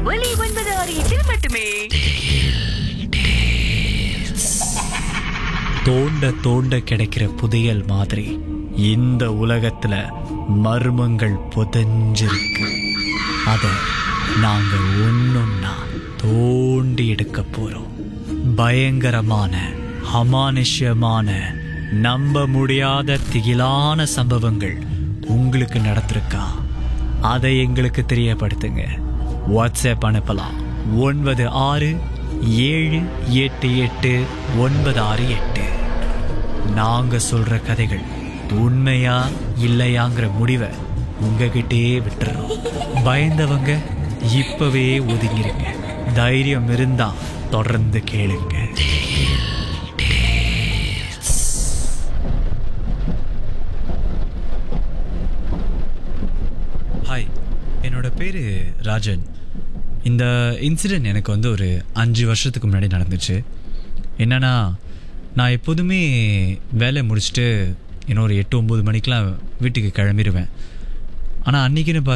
ஒலி ஒன்பது ஆறு எட்டில் மட்டுமே தோண்ட தோண்ட கிடைக்கிற புதையல் மாதிரி இந்த உலகத்துல மர்மங்கள் புதைஞ்சிருக்கு அத நாங்க ஒன்னொன்னா தோண்டி எடுக்க போறோம் பயங்கரமான அமானுஷ்யமான நம்ப முடியாத திகிலான சம்பவங்கள் உங்களுக்கு நடந்திருக்கா அதை எங்களுக்கு தெரியப்படுத்துங்க வாட்ஸ்அப் அனுப்பலாம் ஒன்பது ஆறு ஏழு எட்டு எட்டு ஒன்பது ஆறு எட்டு நாங்க சொல்ற கதைகள் உண்மையா இல்லையாங்கிற முடிவை உங்ககிட்டயே விட்டுறோம் பயந்தவங்க இப்பவே ஒதுங்கிருங்க தைரியம் இருந்தா தொடர்ந்து கேளுங்க ஹாய் என்னோட பேர் ராஜன் இந்த இன்சிடெண்ட் எனக்கு வந்து ஒரு அஞ்சு வருஷத்துக்கு முன்னாடி நடந்துச்சு என்னன்னா நான் எப்போதுமே வேலை முடிச்சுட்டு இன்னும் ஒரு எட்டு ஒம்பது மணிக்கெலாம் வீட்டுக்கு கிளம்பிடுவேன் ஆனால் அன்றைக்கின்னு